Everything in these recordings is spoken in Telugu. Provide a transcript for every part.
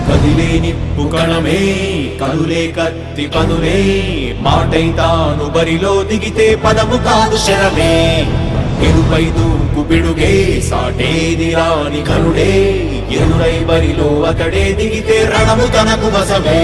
కదిలే నిప్పు కణమే కదులే కత్తి పదులే మాటై తాను బరిలో దిగితే పదము కాదు శరమే ఎరుపై దూకు పిడుగే సాటేది రాని కనుడే ఎదురై బరిలో అతడే దిగితే రణము తనకు వసమే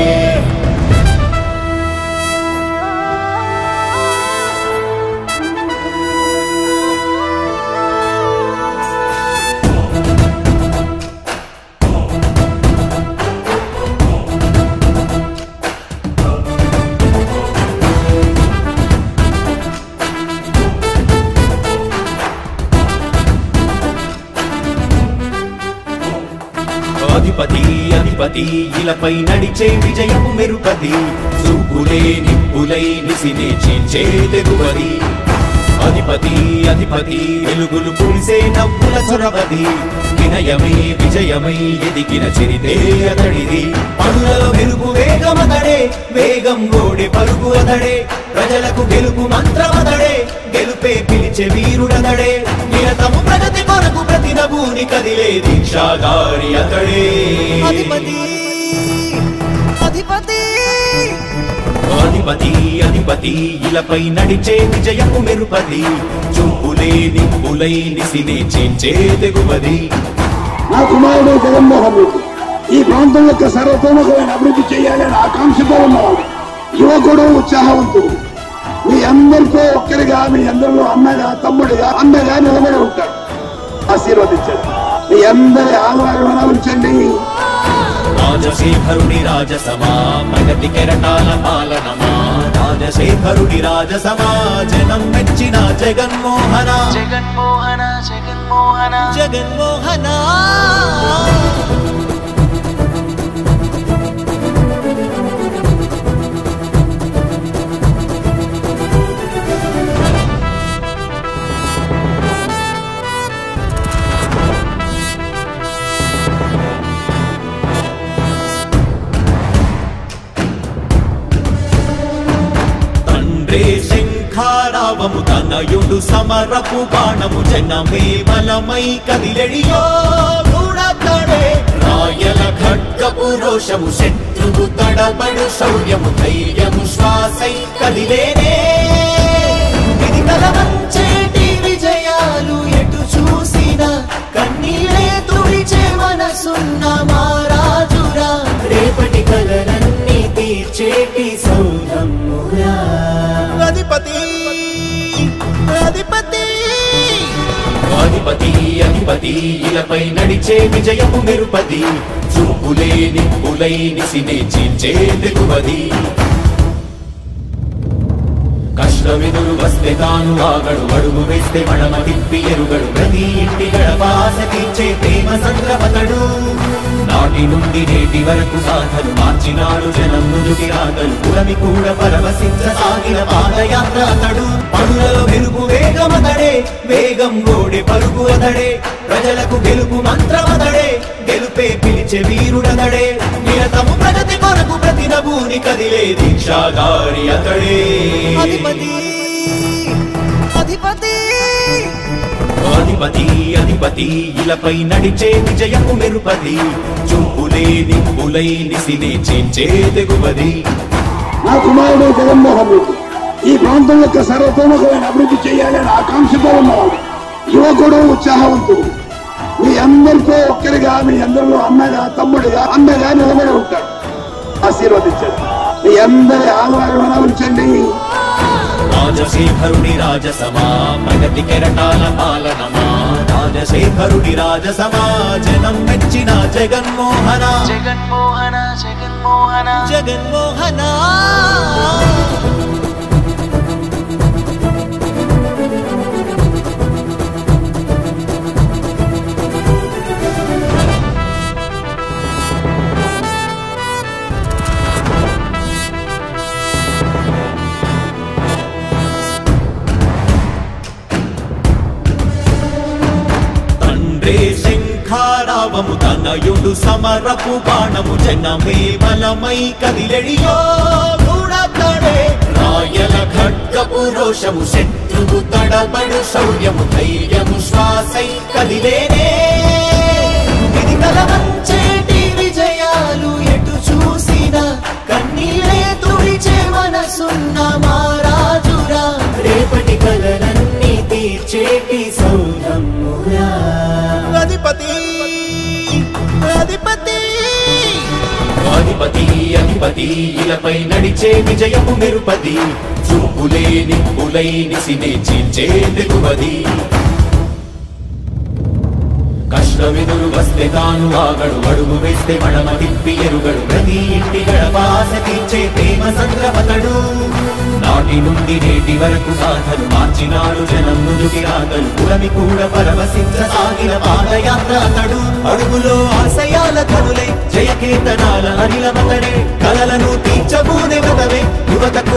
అధిపతి అధిపతి ఇలపై నడిచే విజయము మెరుపది చూపులే నిప్పులై నిసినే చీల్చే తెగువది అధిపతి అధిపతి వెలుగులు పులిసే నవ్వుల చొరవది వినయమై విజయమై ఎదిగిన చిరితే అతడిది పనులలో మెరుపు వేగమతడే వేగం గోడే పరుగు అతడే ప్రజలకు గెలుపు మంత్రమతడే గెలుపే పిలిచే వీరుడతడే నిరతము ప్రగతి కొరకు ప్రతి నభూని కదిలే దీక్షాగారి అతడే అధిపతి అధిపతి అధిపతి అధిపతి ఇలపై నడిచే విజయము మెరుపది చూపులే నిప్పులై నిసినే చేంచే తెగువది నా కుమారుడు జగన్మోహన్ రెడ్డి ఈ ప్రాంతం యొక్క సర్వతోముఖమైన అభివృద్ధి చేయాలని ఆకాంక్షతో ఉన్నవాడు యువకుడు ఉత్సాహవంతుడు మీ అందరితో ఒక్కరిగా మీ అందరిలో అన్నగా తమ్ముడిగా అన్నగా నిలబడి ఉంటాడు ఆశీర్వదించండి మీ అందరి ఆదరణ ఉంచండి రాజశేఖరుడి రాజసమా ప్రగతి కెరటాల పాలనమా రాజశేఖరుడి రాజసమా జనం మెచ్చిన జగన్మోహన జగన్మోహన జగన్మోహన జగన్మోహన తండ్రే శంఖారావము తనయుడు సమరపు బాణము జనమే బలమై కదిలెడియో గూఢతడే రాయల ఖడ్గపు రోషము శత్రువు తడబడు శౌర్యము ధైర్యము శ్వాసై కదిలేనే ఇది కలవంచేటి విజయాలు ఎటు చూసిన కన్నీరే తుడిచే మనసున్న మారాజురా రేపటి కలలన్నీ తీర్చేటి సౌధమురా అధిపతి అధిపతి అధిపతి అధిపతి ఇలపై నడిచే విజయము మెరుపది చూపులే నిప్పులై నిసినే చీల్చే తెగువది కష్టమెదురు వస్తే తాను ఆగడు అడుగు వేస్తే మడమ తిప్పి ఎరుగడు ప్రతి ఇంటి గడపాస తీర్చే ప్రేమ సంద్రమతడు నాటి నుండి నేటి వరకు సాధలు మార్చినాడు జనం నుదుటి రాగలు పురమి కూడా పరవశించ సాగిన పాదయాత్ర అతడు పనులలో మెరుపు వేగమతడే వేగం గోడే పరుగు అతడే ప్రజలకు గెలుపు మంత్రమతడే గెలుపే పిలిచే వీరుడతడే నిరతము ప్రగతి కొరకు ప్రతి నభూని కదిలే దీక్షాగారి అతడే అధిపతి అధిపతి అధిపతి అధిపతి ఇలపై నడిచే విజయము మెరుపది చూపులే నిప్పులై నిసినే చేంచే తెగువది నా కుమారుడు జగన్మోహన్ రెడ్డి ఈ ప్రాంతం యొక్క సర్వతోముఖమైన అభివృద్ధి చేయాలని ఆకాంక్షతో ఉన్నవాడు యువకుడు ఉత్సాహవంతుడు మీ అందరితో ఒక్కరిగా మీ అందరిలో అన్నగా తమ్ముడిగా అన్నగా నిలబడి ఉంటాడు ఆశీర్వదించండి మీ అందరి ఆదరణ ఉంచండి రాజశేఖరుడి రాజసమా ప్రగతి కెరటాల పాలనమా రాజశేఖరుడి రాజసమా జనం మెచ్చిన జగన్మోహన జగన్మోహన జగన్మోహన జగన్మోహన తండ్రే శంఖారావము తనయుడు సమరపు బాణము జనమే బలమై కదిలెడియో గూఢతడే రాయల ఖడ్గపు రోషము శత్రువు తడబడు శౌర్యము ధైర్యము శ్వాసై కదిలేనే ఇది కలవంచేటి విజయాలు అధిపతి అధిపతి అధిపతి అధిపతి ఇలపై నడిచే విజయము మెరుపది చూపులే నిప్పులై నిసినే చీల్చే తెగువది కష్టమెదురు వస్తే తాను ఆగడు అడుగు వేస్తే మడమ తిప్పి ఎరుగడు ప్రతి ఇంటి గడపాస తీర్చే ప్రేమ సంద్రపతడు నాటి నుండి నేటి వరకు సాధలు మార్చినాడు జనం నుదుటి రాగలు పురమి కూడా పరవశించ సాగిన పాదయాత్ర అతడు అడుగులో ఆశయాల కనులై జయకేతనాల అనిలమతడే కలలను తీర్చబూనే వ్రతమే యువతకు